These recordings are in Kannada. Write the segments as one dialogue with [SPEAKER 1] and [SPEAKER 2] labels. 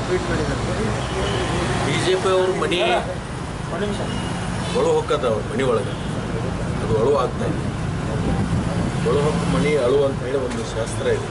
[SPEAKER 1] ಟ್ವೀಟ್ ಮಾಡಿದ್ದಾರೆ
[SPEAKER 2] ಬಿ ಜೆ ಪಿ ಅವರು ಮನಿ
[SPEAKER 1] ಒಂದು ನಿಮಿಷ
[SPEAKER 2] ಒಳು ಹೊಕ್ಕದ ಅವ್ರ ಮನಿ ಒಳಗೆ ಅದು ಅಳು ಆಗ್ತಾ ಇದೆ ಒಳು ಹೊಕ್ಕ ಮಣಿ ಅಳು ಅಂತ ಹೇಳಿ ಒಂದು ಶಾಸ್ತ್ರ ಇದೆ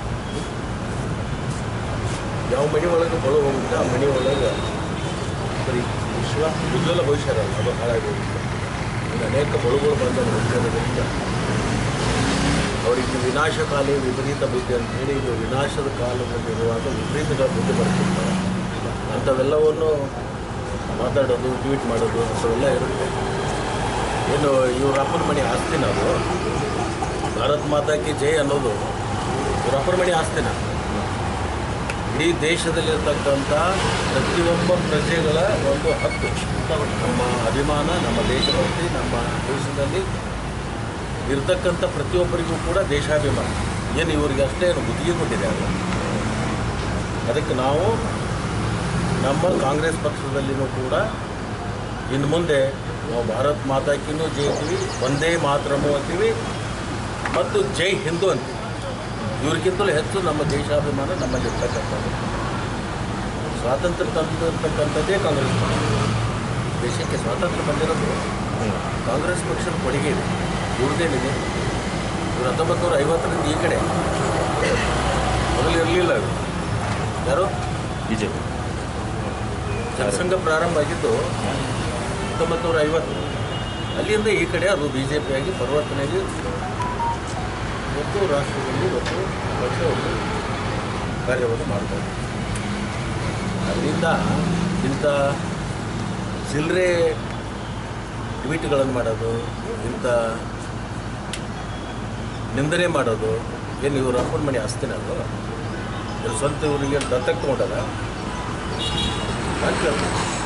[SPEAKER 2] ಯಾವ ಮನಿ ಒಳಗೆ ಬಳು ಹೋಗುತ್ತೆ ಆ ಮನಿ ಒಳಗೆ ಬರೀ ವಿಶ್ವ ಉಜ್ವಲ ಭವಿಷ್ಯ ಇರಲ್ಲ ಅದು ಹಾಳಾಗಿ ಹೋಗುತ್ತೆ ಈಗ ಅನೇಕ ಬಳುಗಳು ಬಂದ ಹೋಗಿರೋದ್ರಿಂದ ಅವರಿಗೆ ವಿನಾಶಕಾಲಿ ವಿಪರೀತ ಬುದ್ಧಿ ಅಂತ ಹೇಳಿ ಇದು ವಿನಾಶದ ಕಾಲದಲ್ಲಿರುವಾಗ ವಿಪರೀತಗಳ ಬುದ್ಧಿ ಬರ್ತಿರ್ತಾರೆ ಅಂಥವೆಲ್ಲವನ್ನು ಮಾತಾಡೋದು ಟ್ವೀಟ್ ಮಾಡೋದು ಅಂಥವೆಲ್ಲ ಇರುತ್ತೆ ಏನು ಇವ್ರ ಅಪ್ಪನ ಮನೆ ಆಸ್ತಿನ ಅದು ಭಾರತ್ ಮಾತಾ ಕಿ ಜೈ ಅನ್ನೋದು ಇವ್ರ ಅಪ್ಪನ ಮನೆ ಆಸ್ತಿನ ಇಡೀ ದೇಶದಲ್ಲಿರ್ತಕ್ಕಂಥ ಪ್ರತಿಯೊಬ್ಬ ಪ್ರಜೆಗಳ ಒಂದು ಹಕ್ಕು ನಮ್ಮ ಅಭಿಮಾನ ನಮ್ಮ ದೇಶಭಕ್ತಿ ನಮ್ಮ ದೇಶದಲ್ಲಿ ಇರ್ತಕ್ಕಂಥ ಪ್ರತಿಯೊಬ್ಬರಿಗೂ ಕೂಡ ದೇಶಾಭಿಮಾನ ಏನು ಇವರಿಗೆ ಅಷ್ಟೇ ಏನು ಗುತ್ತಿಗೆ ಕೊಟ್ಟಿದೆ ಅಲ್ಲ ಅದಕ್ಕೆ ನಾವು ನಮ್ಮ ಕಾಂಗ್ರೆಸ್ ಪಕ್ಷದಲ್ಲಿನೂ ಕೂಡ ಇನ್ನು ಮುಂದೆ ನಾವು ಭಾರತ್ ಮಾತಾಕಿನೂ ಜೈ ಅಂತೀವಿ ಒಂದೇ ಮಾತರಮು ಅಂತೀವಿ ಮತ್ತು ಜೈ ಹಿಂದೂ ಅಂತೀವಿ ಇವ್ರಿಗಿಂತಲೂ ಹೆಚ್ಚು ನಮ್ಮ ದೇಶಾಭಿಮಾನ ನಮ್ಮಲ್ಲಿರ್ತಕ್ಕಂಥದ್ದು ಸ್ವಾತಂತ್ರ್ಯ ತಂದಿರ್ತಕ್ಕಂಥದ್ದೇ ಕಾಂಗ್ರೆಸ್ ಪಕ್ಷ ದೇಶಕ್ಕೆ ಸ್ವಾತಂತ್ರ್ಯ ಬಂದಿರೋದು ಕಾಂಗ್ರೆಸ್ ಪಕ್ಷದ ಕೊಡುಗೆ ಇದೆ ಇವ್ರದ್ದೇನಿದೆ ಇವ್ರು ಹತ್ತೊಂಬತ್ತು ನೂರ ಐವತ್ತರಿಂದ ಈ ಕಡೆ ಮೊದಲು ಇರಲಿಲ್ಲ ಇವರು ಯಾರು
[SPEAKER 3] ಬಿ ಜೆ ಪಿ
[SPEAKER 2] ಜನಸಂಘ ಪ್ರಾರಂಭ ಆಗಿದ್ದು ಹತ್ತೊಂಬತ್ತು ನೂರ ಐವತ್ತು ಅಲ್ಲಿಂದ ಈ ಕಡೆ ಅದು ಬಿ ಜೆ ಪಿಯಾಗಿ ಪರಿವರ್ತನೆಯಾಗಿ ಇವತ್ತು ರಾಷ್ಟ್ರದಲ್ಲಿ ಇವತ್ತು ಪಕ್ಷ ಒಂದು ಕಾರ್ಯವನ್ನು ಮಾಡ್ತಾರೆ ಅದರಿಂದ ಇಂಥ ಚಿಲ್ಲರೆ ಟ್ವೀಟ್ಗಳನ್ನು ಮಾಡೋದು ಇಂಥ ನಿಂದನೆ ಮಾಡೋದು ಏನು ಇವ್ರ ಅಪ್ಪನ ಮನೆ ಆಸ್ತಿನ ಅದು ಇವ್ರ ಸ್ವಂತ ಇವರಿಗೆ ದತ್ತಕ್ಕೆ ತೊಗೊಂಡಲ್ಲ ಯಾಕೆ